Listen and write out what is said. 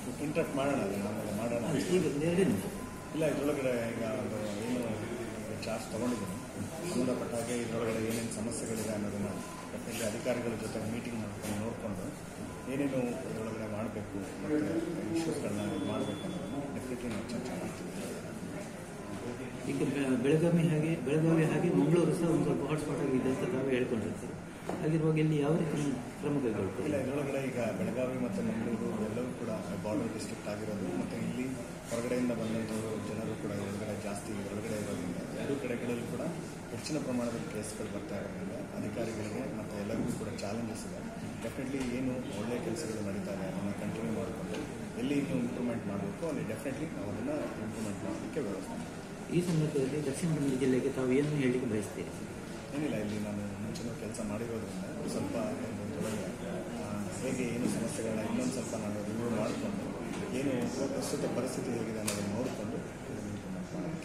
ಇಂಟ್ರೆಕ್ಟ್ ಮಾಡೋಣ ಅದನ್ನ ಆಮೇಲೆ ಮಾಡೋಣ ಅಲ್ಲ, ಈಗ ಒಂದು ಎರಡೇ ನಿಮಿಷ ಇಲ್ಲ ಇದರೊಳಗಡೆ ಈಗ ಒಂದು ಏನು ಚಾರ್ಜ್ ತೊಗೊಂಡಿದ್ದೀನಿ ಸಂಬಂಧಪಟ್ಟ ಹಾಗೆ ಇದರೊಳಗಡೆ ಏನೇನು ಸಮಸ್ಯೆಗಳಿದೆ ಅನ್ನೋದನ್ನು ಡೆಫಿನೆಟ್ಲಿ ಅಧಿಕಾರಿಗಳ ಜೊತೆ ಮೀಟಿಂಗ್ ಮಾಡ್ಕೊಂಡು ನೋಡಿಕೊಂಡು ಏನೇನು ಇದರೊಳಗಡೆ ಮಾಡಬೇಕು ಮತ್ತು ಇಶ್ಯೂಸ್ಗಳನ್ನ ಮಾಡಬೇಕು ಅನ್ನೋದನ್ನು ಡೆಫಿನೆಟ್ಲಿ ನಾವು ಚರ್ಚೆ ಮಾಡ್ತೀವಿ ಈಗ ಬೆ- ಬೆಳಗಾವಿ ಹಾಗೆ ಬೆಳಗಾವಿ ಹಾಗೆ ಮಂಗಳೂರು ಸಹ ಒಂದು ಸ್ವಲ್ಪ ಹಾಟ್ಸ್ಪಾಟ್ ಆಗಿದೆ ಅಂತ ತಾವೇ ಹೇಳ್ಕೊಂಡಿರ್ತಾರೆ ಹಾಗಿರುವಾಗ ಇಲ್ಲಿ ಯಾವ ರೀತಿ ಕ್ರಮ ಇಲ್ಲ ಕೈಗೊಳ್ತಾರೆ ಇದರೊಳಗಡೆ ಈಗ ಬೆಳಗಾವಿ ಮತ್ತು ಮಂಗಳೂರು ಎಲ್ಲವೂ ಕೂಡ ಬಾರ್ಡರ್ ಡಿಸ್ಟ್ರಿಕ್ಟ್ ಆಗಿರೋದು ಮತ್ತು ಇಲ್ಲಿ ಹೊರಗಡೆಯಿಂದ ಬಂದಂಥವರು ಜನರು ಕೂಡ ಒಳಗಡೆ ಜಾಸ್ತಿ ಒಳಗಡೆ ಇರೋದ್ರಿಂದ ಎರಡೂ ಕಡೆಗಳಲ್ಲೂ ಕೂಡ ಹೆಚ್ಚಿನ ಪ್ರಮಾಣದಲ್ಲಿ ಕೇಸ್ಗಳು ಬರ್ತಾ ಇರೋದ್ರಿಂದ ಅಧಿಕಾರಿಗಳಿಗೆ ಮತ್ತು ಎಲ್ಲರಿಗೂ ಕೂಡ ಚಾಲೆಂಜಸ್ ಇದೆ ಡೆಫಿನೆಟ್ಲಿ ಏನು ಒಳ್ಳೆಯ ಕೆಲಸಗಳು ನಡೀತಾ ಇದೆ ಅದನ್ನು ಕಂಟಿನ್ಯೂ ಮಾಡಿಕೊಂಡು ಎಲ್ಲಿ ಇನ್ನೂ ಇಂಪ್ರೂವ್ಮೆಂಟ್ ಮಾಡಬೇಕು ಅಲ್ಲಿ ಡೆಫಿನೆಟ್ಲಿ ನಾವು ಅದನ್ನು ಇಂಪ್ರೂವ್ಮೆಂಟ್ ಮಾಡೋದಕ್ಕೆ ವ್ಯವಸ್ಥೆ ಮಾಡ್ತೀವಿ. ಈ ಸಂದರ್ಭದಲ್ಲಿ ದಕ್ಷಿಣ ಕನ್ನಡ ಜಿಲ್ಲೆಗೆ ತಾವು ಏನು ಹೇಳಲಿಕ್ಕೆ ಬಯಸ್ತೀರಿ ಏನಿಲ್ಲ ಇಲ್ಲಿ ನಾನು ಮುಂಚಿನ ಕೆಲಸ ಮಾಡಿರೋದ್ರಿಂದ ಸ್ವಲ್ಪ ಇದರೊಳಗೆ ಆ, ಹೇಗೆ ಏನು ಸಮಸ್ಯೆಗಳನ್ನ ಇನ್ನೊಂದು ಸ್ವಲ್ಪ ನಾನು ರಿವ್ಯೂ ಮಾಡಿಕೊಂಡು ಏನು ಪ್ರಸ್ತುತ ಪರಿಸ್ಥಿತಿ ಹೇಗಿದೆ ಅನ್ನೋದನ್ನು ನೋಡಿಕೊಂಡು ಇದನ್ನು implement ಮಾಡೋಣ